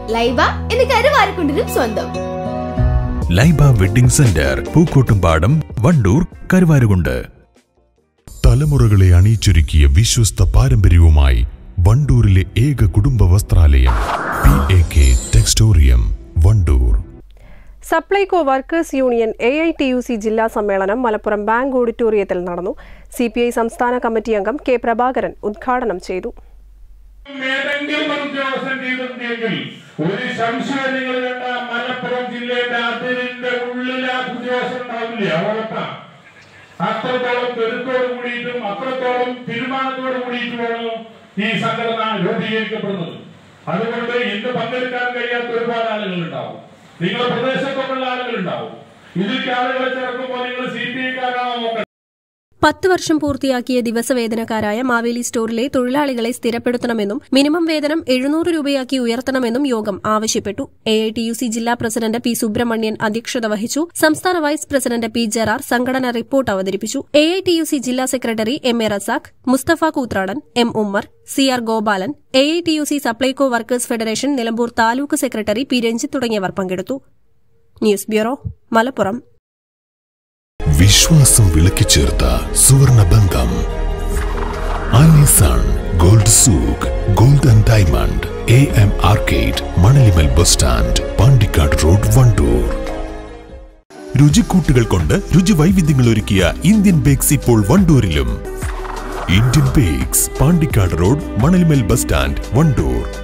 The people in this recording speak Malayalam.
ലൈബ എന്ന് കരുവാരക്കുണ്ടിനും സ്വന്തം ലൈബ വെഡിംഗ് സെന്റർ പൂക്കോട്ടുംപാടം വണ്ടൂർ കരുവാരുകുണ്ട് തലമുറകളെ അണിയിച്ചൊരുക്കിയ വിശ്വസ്ത പാരമ്പര്യവുമായി വണ്ടൂരിലെ ഏക കുടുംബ വസ്ത്രാലയം P A K Textorium Wandoor Supplyco workers union A I T U C ജില്ലാ സമ്മേളനം മലപ്പുറം ബാങ്ക് ഓഡിറ്റോറിയത്തിൽ നടന്നു സി പി ഐ സംസ്ഥാന കമ്മിറ്റി അംഗം കെ പ്രഭാകരൻ ഉദ്ഘാടനം ചെയ്തു ഏതെങ്കിലും ഒരു ഉദ്യോഗസ്ഥൻ ചെയ്തിട്ടുണ്ടെങ്കിൽ ഒരു സംശയം നിങ്ങൾ കണ്ട മലപ്പുറം ജില്ലയുടെ അതിരിന്റെ ഉള്ളിലെ ആ ഉദ്യോഗസ്ഥൻ ഉണ്ടാവില്ല ഉറപ്പാ അത്രത്തോളം കരുത്തോട് കൂടിയിട്ടും അത്രത്തോളം തീരുമാനത്തോട് കൂടിയിട്ടുമാണ് ഈ സംഘടന രൂപീകരിക്കപ്പെടുന്നത് അതുകൊണ്ട് ഇന്ന് പങ്കെടുക്കാൻ കഴിയാത്ത ഒരുപാട് ആളുകൾ ഉണ്ടാവും നിങ്ങളുടെ പ്രദേശത്തൊക്കെയുള്ള ആളുകൾ ഉണ്ടാവും ഇതിലേക്ക് ആളുകളെ ചേർക്കുമ്പോൾ നിങ്ങൾ സി പി ഐക്കാരാണോ നോക്കേണ്ടത് പത്ത് വർഷം പൂർത്തിയാക്കിയ ദിവസവേതനക്കാരായ മാവേലി സ്റ്റോറിലെ തൊഴിലാളികളെ സ്ഥിരപ്പെടുത്തണമെന്നും മിനിമം വേതനം എഴുന്നൂറ് രൂപയാക്കി ഉയർത്തണമെന്നും യോഗം ആവശ്യപ്പെട്ടു A I T U C ജില്ലാ പ്രസിഡന്റ് പി സുബ്രഹ്മണ്യൻ അധ്യക്ഷത വഹിച്ചു സംസ്ഥാന വൈസ് പ്രസിഡന്റ് പി ജറാർ സംഘടന റിപ്പോർട്ട് അവതരിപ്പിച്ചു A I T U C ജില്ലാ secretary M A Razak Musthafa Koothradan M Ummer C R Gopalan A I T U C Supplyco workers federation Nilambur taluk secretary P Ranjith തുടങ്ങിയവർ പങ്കെടുത്തു ന്യൂസ് ബ്യൂറോ മലപ്പുറം വിശ്വാസം വിളക്കിച്ചേർത്ത സുവർണ ബന്ധം Alison gold souk gold and diamond A M arcade Manalimal bus stand Pandikkad road Wandoor രുചിക്കൂട്ടുകൾ കൊണ്ട് രുചി വൈവിധ്യങ്ങൾ ഒരുക്കിയ ഇന്ത്യൻ ബേക്സ് ഇപ്പോൾ വണ്ടൂരിലും Indian bakes Pandikkad road Manalimal bus stand Wandoor